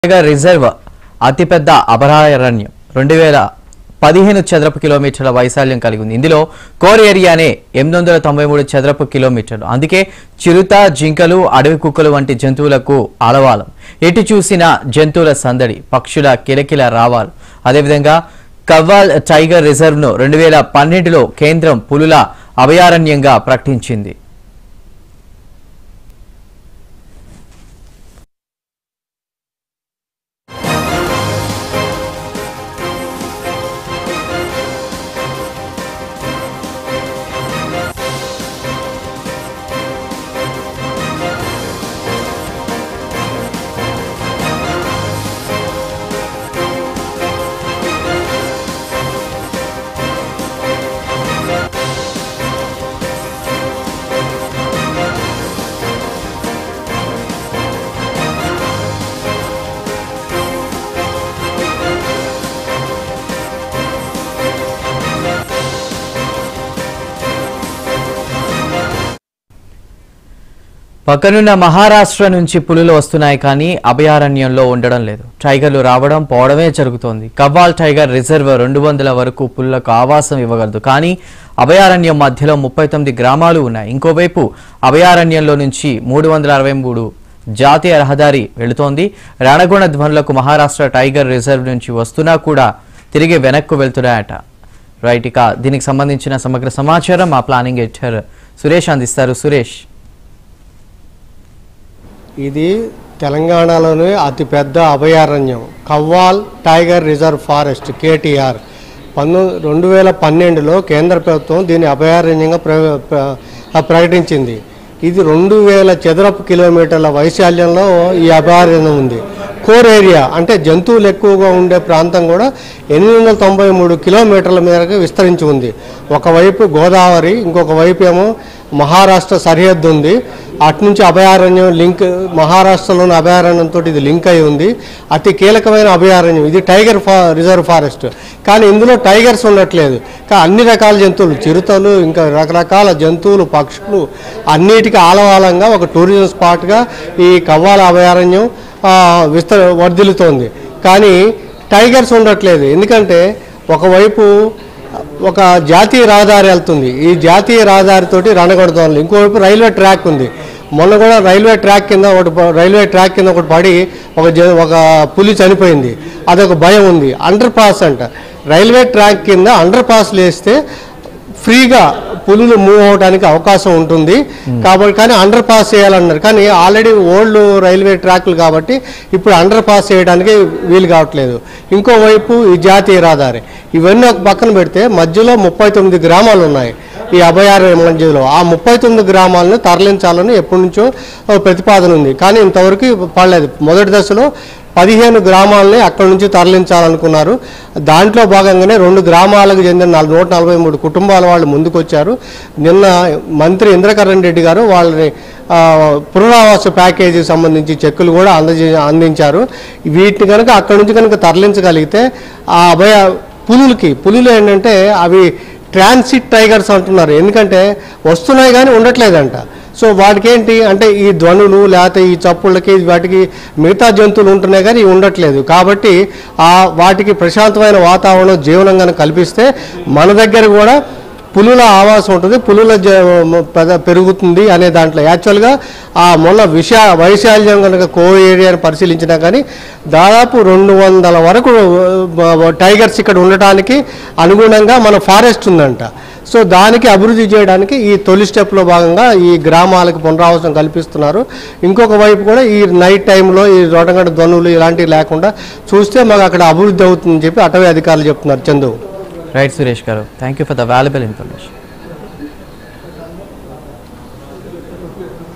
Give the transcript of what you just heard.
tiger reserve అతిపెద్ద అభయారణ్యం రెండు వేల పదిహేను చదరపు కిలోమీటర్ల వైశాల్యం కలిగి ఉంది ఇందులో కోర్ ఏరియానే ఎనిమిది వందల తొంభై మూడు చదరపు కిలోమీటర్లు అందుకే చిరుత జింకలు అడవి కుక్కలు వంటి జంతువులకు ఆలవాలం ఎటు చూసిన జంతువుల సందడి పక్షుల కిలకిల రావాలు అదేవిధంగా కవ్వాల్ టైగర్ రిజర్వ్ను రెండు వేల పన్నెండులో కేంద్రం పులుల అభయారణ్యంగా ప్రకటించింది పక్కనున్న మహారాష్ట్ర నుంచి పులులు వస్తున్నాయి కానీ అభయారణ్యంలో ఉండడం లేదు టైగర్లు రావడం పోవడమే జరుగుతోంది కవ్వాల్ టైగర్ రిజర్వ్ రెండు వందల వరకు పులులకు ఆవాసం ఇవ్వగలదు కానీ అభయారణ్యం మధ్యలో ముప్పై తొమ్మిది గ్రామాలు ఉన్నాయి ఇంకోవైపు అభయారణ్యంలో నుంచి మూడు వందల అరవై మూడు జాతీయ రహదారి వెళుతోంది రణగుణ ధ్వనులకు మహారాష్ట్ర టైగర్ రిజర్వ్ నుంచి వస్తున్నా కూడా తిరిగి వెనక్కు వెళ్తున్నాయట రైట్ ఇక దీనికి సంబంధించిన సమగ్ర సమాచారం మా ప్లానింగ్ ఎడిటర్ సురేష్ అందిస్తారు సురేష్ ఇది తెలంగాణలోని అతిపెద్ద అభయారణ్యం Kawal tiger reserve forest KTR పంతొమ్మిది రెండు వేల పన్నెండులో కేంద్ర ప్రభుత్వం దీన్ని అభయారణ్యంగా ప్ర ప్ర- ప్రకటించింది ఇది రెండు వేల చదరపు కిలోమీటర్ల వైశాల్యంలో ఈ అభయారణ్యం ఉంది కోర్ ఏరియా అంటే జంతువులు ఎక్కువగా ఉండే ప్రాంతం కూడా ఎనిమిది వందల తొంభై మూడు కిలోమీటర్ల మేరకు విస్తరించి ఉంది ఒకవైపు గోదావరి ఇంకొక వైపు ఏమో మహారాష్ట్ర సరిహద్దు ఉంది అటు నుంచి అభయారణ్యం లింక్ మహారాష్ట్రలోని అభయారణ్యంతో ఇది లింక్ అయి ఉంది అతి కీలకమైన అభయారణ్యం ఇది టైగర్ ఫా రిజర్వ్ ఫారెస్ట్ కానీ ఇందులో టైగర్స్ ఉండట్లేదు కానీ అన్ని రకాల జంతువులు చిరుతలు ఇంకా రకరకాల జంతువులు పక్షులు అన్నిటికీ ఆలవాలంగా ఒక టూరిజం స్పాట్గా ఈ కవ్వాల అభయారణ్యం ఆ, విస్తర వర్ధిల్లుతోంది కానీ టైగర్స్ ఉండట్లేదు ఎందుకంటే ఒకవైపు ఒక జాతీయ రహదారి వెళ్తుంది ఈ జాతీయ రహదారితోటి రణగొడతాను ఇంకోవైపు రైల్వే ట్రాక్ ఉంది మొన్న కూడా రైల్వే ట్రాక్ కింద ఒకటి ప- రైల్వే ట్రాక్ కింద ఒకటి పడి ఒక జ- ఒక పులి చనిపోయింది అదొక భయం ఉంది అండర్ పాస్ అంట రైల్వే ట్రాక్ కింద అండర్ పాస్ వేస్తే ఫ్రీగా పులులు మూవ్ అవడానికి అవకాశం ఉంటుంది కాబట్టి కానీ అండర్ పాస్ చేయాలన్నారు కానీ ఆల్రెడీ ఓల్డ్ రైల్వే ట్రాక్లు కాబట్టి ఇప్పుడు అండర్ పాస్ చేయడానికి వీలు కావట్లేదు ఇంకోవైపు ఈ జాతీయ రహదారి ఇవన్నీ ఒక పక్కన పెడితే మధ్యలో ముప్పై తొమ్మిది గ్రామాలు ఉన్నాయి ఈ అభయారణ్యం మధ్యలో ఆ ముప్పై తొమ్మిది గ్రామాలను తరలించాలని ఎప్పటి నుంచో ఓ ప్రతిపాదన ఉంది కానీ ఇంతవరకు పడలేదు మొదటి దశలో పదిహేను గ్రామాలని అక్కడి నుంచి తరలించాలనుకున్నారు దాంట్లో భాగంగానే రెండు గ్రామాలకు చెందిన నాలుగు నూట నలభై మూడు కుటుంబాల వాళ్ళు ముందుకొచ్చారు నిన్న మంత్రి ఇంద్రకరణ్ రెడ్డి గారు వాళ్ళని ఆ, పునరావాస ప్యాకేజీకి సంబంధించి చెక్కులు కూడా అందజే అందించారు వీటిని కనుక అక్కడి నుంచి కనుక తరలించగలిగితే ఆ అభయ పులులకి పులులు ఏంటంటే అవి ట్రాన్సిట్ టైగర్స్ అంటున్నారు ఎందుకంటే వస్తున్నాయి కానీ ఉండట్లేదంట సో వాటికి ఏంటి అంటే ఈ ధ్వనులు లేకపోతే ఈ చప్పుళ్ళకి వాటికి మిగతా జంతువులు ఉంటున్నాయి కానీ ఇవి ఉండట్లేదు కాబట్టి ఆ వాటికి ప్రశాంతమైన వాతావరణం జీవనం కనుక కల్పిస్తే మన దగ్గర కూడా పులుల ఆవాసం ఉంటుంది పులుల జ- పెద- పెరుగుతుంది అనే దాంట్లో యాక్చువల్గా ఆ మొన్న విశా వైశాల్యం కనుక కో ఏరియాని పరిశీలించినా కానీ దాదాపు రెండు వందల వరకు ఆ, టైగర్స్ ఇక్కడ ఉండటానికి అనుగుణంగా మన ఫారెస్ట్ ఉందంట సో దానికి అభివృద్ధి చేయడానికి ఈ తొలి స్టెప్లో భాగంగా ఈ గ్రామాలకు పునరావాసం కల్పిస్తున్నారు ఇంకొక వైపు కూడా ఈ నైట్ టైంలో ఈ రోటగంట ధ్వనులు ఇలాంటివి లేకుండా చూస్తే మాకు అక్కడ అభివృద్ధి అవుతుందని చెప్పి అటవీ అధికారులు చెప్తున్నారు Chandu right Suresh garu thank you for the valuable information